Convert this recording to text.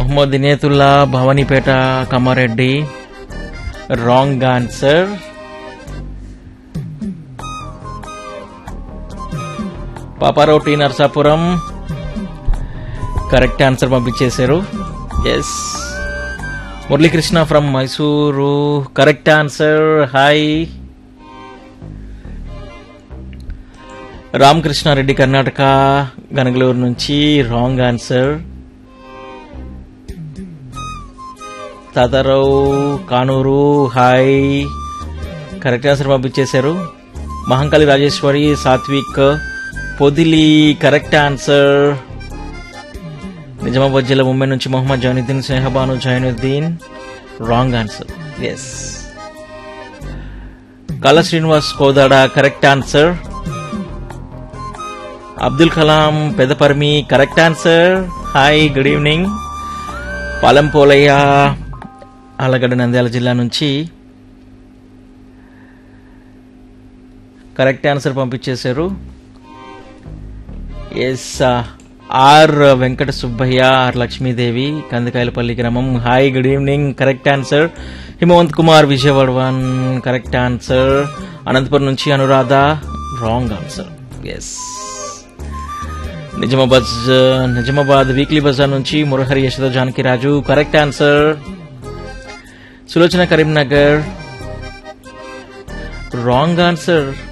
Mohammed Inetullah Bhavanipeta Kammareddy wrong answer Paparao T Narsapuram correct answer పంపించేశారు S Muralikrishna from Mysuru correct answer hi Ramakrishnareddy Karnataka Ganagaluru నుంచి wrong answer Tatarao Kanuru hi correct answer పంపించేశారు Mahankali Rajeshwari Satvik Podili correct answer Nizamabad జిల్లా ముంబై నుంచి Mohammed Zainuddin Snehabanu Zainuddin wrong answer S Kala Srinivas Kodada correct answer Abdul Kalam Pedaparmi correct answer hi good evening Palem Polaiah Allagadda Nandyal జిల్లా నుంచి correct answer పంపించేశారు yes R Venkata Subbaiah R Lakshmidevi Kandikayalapalli గ్రామం hi good evening correct answer Himavanth Kumar Vijayawada one correct answer Anantapur నుంచి Anuradha wrong answer S Nizamabad Nizamabad weekly bazaar నుంచి Murahari Yashoda Janaki Raju correct answer Sulochana Karimnagar wrong answer